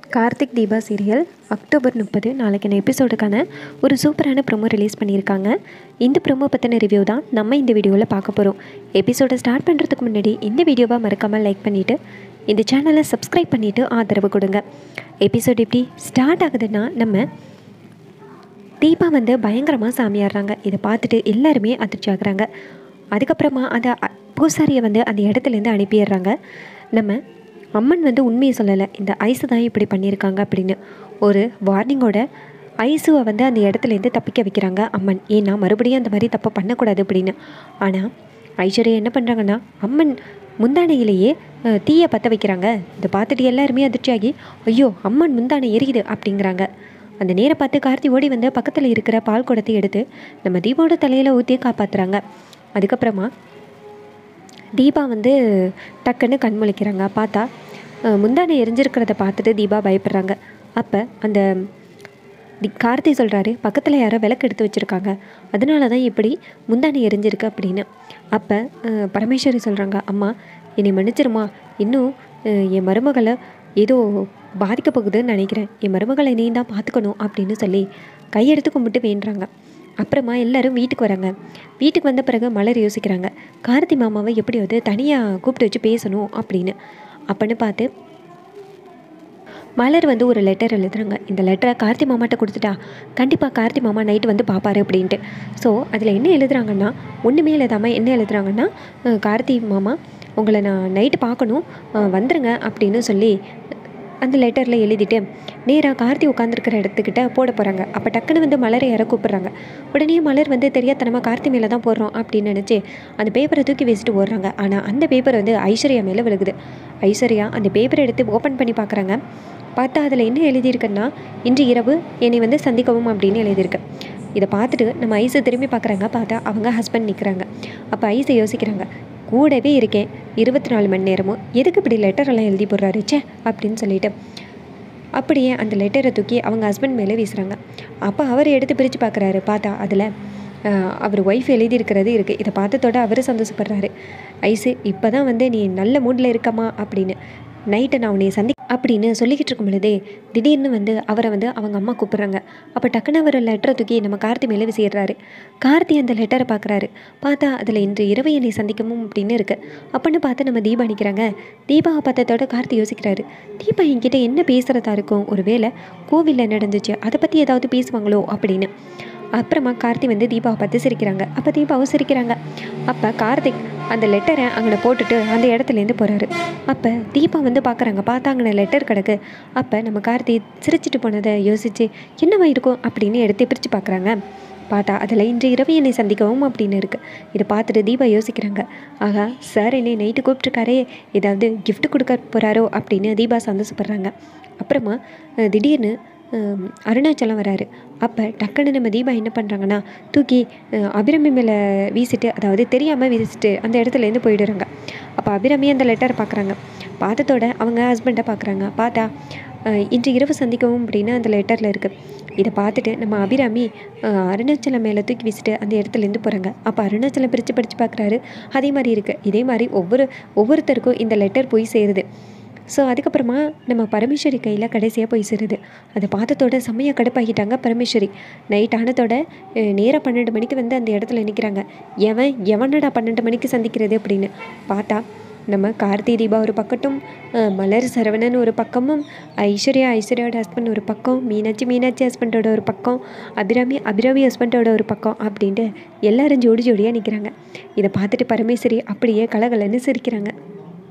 Karthik Deepa serial October முப்பது நாளைக்கான எபிசோடுக்கான ஒரு சூப்பரான ப்ரோமோ ரிலீஸ் பண்ணியிருக்காங்க இந்த ப்ரோமோ பற்றின ரிவ்யூ தான் நம்ம இந்த வீடியோவில் பார்க்க போகிறோம் எபிசோடை ஸ்டார்ட் பண்ணுறதுக்கு முன்னாடி இந்த வீடியோவை மறக்காமல் லைக் பண்ணிவிட்டு இந்த சேனலை சப்ஸ்கிரைப் பண்ணிவிட்டு ஆதரவு கொடுங்க எபிசோட் எப்படி ஸ்டார்ட் ஆகுதுன்னா நம்ம தீபா வந்து பயங்கரமாக சாமியாடுறாங்க இதை பார்த்துட்டு எல்லாருமே அதிர்ச்சி ஆகுறாங்க அதுக்கப்புறமா அந்த அ- பூசாரியை வந்து அந்த இடத்துலேருந்து அனுப்பிடுறாங்க நம்ம அம்மன் வந்து உண்மையை சொல்லலை இந்த ஐஸு தான் இப்படி பண்ணியிருக்காங்க அப்படின்னு ஒரு வார்னிங்கோட ஐசுவை வந்து அந்த இடத்துலேருந்து தப்பிக்க வைக்கிறாங்க அம்மன் ஏன்னா மறுபடியும் அந்த மாதிரி தப்பை பண்ணக்கூடாது அப்படின்னு ஆனால் ஐஸ்வர்யா என்ன பண்ணுறாங்கன்னா அம்மன் முந்தானையிலேயே அஹ், தீயை பற்ற வைக்கிறாங்க இதை பார்த்துட்டு எல்லாருமே அதிர்ச்சியாகி ஐயோ அம்மன் முந்தானை எரியுது அப்படிங்கிறாங்க அந்த நேரை பார்த்து கார்த்தி ஓடி வந்து பக்கத்தில் இருக்கிற பால் குடத்தை எடுத்து நம்ம தீபாவோட தலையில் ஊற்றி காப்பாற்றுறாங்க அதுக்கப்புறமா தீபா வந்து டக்குன்னு கண் முழிக்கிறாங்க பார்த்தா அஹ், முந்தானை எரிஞ்சிருக்கிறத பார்த்துட்டு தீபா பயப்படுறாங்க அப்போ அந்த தி கார்த்தி சொல்கிறாரு பக்கத்தில் யாரோ விளக்கு எடுத்து வச்சுருக்காங்க அதனால தான் இப்படி முந்தானை எரிஞ்சிருக்கு அப்படின்னு அப்போ அஹ், பரமேஸ்வரி சொல்கிறாங்க அம்மா என்னை மன்னிச்சிருமா இன்னும் அஹ், என் மருமகளை ஏதோ பாதிக்க போகுதுன்னு நினைக்கிறேன் என் மருமகளை நீ தான் பார்த்துக்கணும் அப்படின்னு சொல்லி கையெடுத்து கும்பிட்டு வேண்டுறாங்க அப்புறமா எல்லாரும் வீட்டுக்கு வராங்க வீட்டுக்கு வந்த பிறகு மலர் யோசிக்கிறாங்க கார்த்தி மாமாவை எப்படியாவது தனியாக கூப்பிட்டு வச்சு பேசணும் அப்படின்னு அப்பன்னு பார்த்து மலர் வந்து ஒரு லெட்டர் எழுதுறாங்க இந்த லெட்டரை கார்த்தி மாமாட்ட கொடுத்துட்டா கண்டிப்பாக கார்த்தி மாமா நைட்டு வந்து பார்ப்பாரு அப்படின்ட்டு ஸோ அதில் என்ன எழுதுறாங்கன்னா ஒன்றுமே எழுதாமல் என்ன எழுதுறாங்கன்னா அஹ், கார்த்தி மாமா உங்களை நான் நைட்டு பார்க்கணும் அஹ், வந்துருங்க அப்படின்னு சொல்லி அந்த லெட்டரில் எழுதிட்டு நேராக கார்த்தி உட்காந்துருக்கிற இடத்துக்கிட்ட போட போகிறாங்க அப்போ டக்குன்னு வந்து மலரை யாரை கூப்பிட்றாங்க உடனே மலர் வந்து தெரியாதனமாக கார்த்தி மேலே தான் போடுறோம் அப்படின்னு நினச்சி அந்த பேப்பரை தூக்கி வச்சுட்டு ஓடுறாங்க ஆனால் அந்த பேப்பர் வந்து ஐஸ்வர்யா மேலே விழுகுது ஐஸ்வர்யா அந்த பேப்பரை எடுத்து ஓப்பன் பண்ணி பார்க்குறாங்க பார்த்தா அதில் என்ன எழுதியிருக்குன்னா இன்று இரவு என்னை வந்து சந்திக்கவும் அப்படின்னு எழுதியிருக்கு இதை பார்த்துட்டு நம்ம ஐஸை திரும்பி பார்க்குறாங்க பார்த்தா அவங்க ஹஸ்பண்ட் நிற்கிறாங்க அப்போ ஐஸை யோசிக்கிறாங்க கூடவே இருக்கேன் இருபத்தி நாலு மணி நேரமும் எதுக்கு இப்படி லெட்டர் எல்லாம் எழுதி போடுறாரு ச்சே அப்படின்னு சொல்லிட்டு அப்படியே அந்த லெட்டரை தூக்கி அவங்க ஹஸ்பண்ட் மேலே வீசுகிறாங்க அப்போ அவர் எடுத்து பிரித்து பார்க்குறாரு பார்த்தா அதில் அவர் ஒய்ஃப் எழுதியிருக்கிறது இருக்குது இதை பார்த்ததோட அவர் சந்தோஷப்படுறாரு ஐஸு இப்போ தான் வந்து நீ நல்ல மூடில் இருக்கமா அப்படின்னு நைட்டு நான் உன்னை சந்தி அப்படின்னு சொல்லிக்கிட்டு இருக்கும் பொழுதே திடீர்னு வந்து அவரை வந்து அவங்க அம்மா கூப்பிட்றாங்க அப்போ டக்குன்னு அவர் லெட்டரை தூக்கி நம்ம கார்த்தி மேலே விசிடுறாரு கார்த்தி அந்த லெட்டரை பார்க்குறாரு பார்த்தா அதில் இன்று இரவு என்னை சந்திக்கவும் அப்படின்னு இருக்குது அப்படின்னு பார்த்து நம்ம தீபா நிற்கிறாங்க தீபாவை பார்த்ததோட கார்த்தி யோசிக்கிறாரு தீபா என்கிட்ட என்ன பேசுகிறதா இருக்கும் ஒருவேளை கோவிலில் நடந்துச்சு அதை பற்றி ஏதாவது பேசுவாங்களோ அப்படின்னு அப்புறமா கார்த்தி வந்து தீபாவை பார்த்து சிரிக்கிறாங்க அப்போ தீபாவும் சிரிக்கிறாங்க அப்போ கார்த்திக் அந்த லெட்டரை அங்கே போட்டுட்டு அந்த இடத்துலேருந்து போகிறாரு அப்போ தீபா வந்து பார்க்குறாங்க பார்த்தா அங்கே லெட்டர் கிடக்கு அப்போ நம்ம கார்த்தி சிரிச்சிட்டு போனதை யோசித்து என்னவா இருக்கும் அப்படின்னு எடுத்து பிரித்து பார்க்குறாங்க பார்த்தா அதில் இன்று இரவு என்னை சந்திக்கவும் அப்படின்னு இருக்குது இதை பார்த்துட்டு தீபா யோசிக்கிறாங்க ஆகா சார் என்னை நைட்டு கூப்பிட்ருக்காரே ஏதாவது gift கொடுக்க போகிறாரோ அப்படின்னு தீபா சந்தோஷப்படுறாங்க அப்புறமா அஹ், திடீர்னு அஹ், அருணாச்சலம் வராரு அப்போ டக்குன்னு நம்ம தீபா என்ன பண்ணுறாங்கன்னா தூக்கி அஹ், அபிராமி மேலே வீசிட்டு அதாவது தெரியாமல் வீசிட்டு அந்த இடத்துலேருந்து போயிடுறாங்க அப்போ அபிராமி அந்த லெட்டர் பார்க்குறாங்க பார்த்ததோட அவங்க ஹஸ்பண்டை பார்க்குறாங்க பார்த்தா அஹ், இன்று இரவு சந்திக்கவும் அப்படின்னு அந்த லெட்டரில் இருக்குது இதை பார்த்துட்டு நம்ம அபிராமி அஹ், அருணாச்சலம் மேலே தூக்கி வீசிட்டு அந்த இடத்துலேருந்து போகிறாங்க அப்போ அருணாச்சலம் பிரித்து படித்து பார்க்குறாரு அதே மாதிரி இருக்குது இதே மாதிரி ஒவ்வொரு ஒவ்வொருத்தருக்கும் இந்த லெட்டர் போய் சேருது ஸோ அதுக்கப்புறமா நம்ம பரமேஸ்வரி கையில் கடைசியாக போய் சேருது அதை பார்த்ததோட செம்மையாக கடுப்பாகிட்டாங்க பரமேஸ்வரி நைட் ஆனதோட நேராக பன்னெண்டு மணிக்கு வந்து அந்த இடத்துல நிற்கிறாங்க எவன் எவனடா பன்னெண்டு மணிக்கு சந்திக்கிறது அப்படின்னு பார்த்தா நம்ம கார்த்தி தீபா ஒரு பக்கட்டும் அஹ், மலர் சரவணன் ஒரு பக்கமும் ஐஸ்வர்யா ஐஸ்வர்யாவோட ஹஸ்பண்ட் ஒரு பக்கம் மீனாட்சி மீனாட்சி ஹஸ்பண்டோட ஒரு பக்கம் அபிராமி அபிராமி ஹஸ்பண்டோட ஒரு பக்கம் அப்படின்ட்டு எல்லாரும் ஜோடி ஜோடியாக நிற்கிறாங்க இதை பார்த்துட்டு பரமேஸ்வரி அப்படியே கலகலன்னு சிரிக்கிறாங்க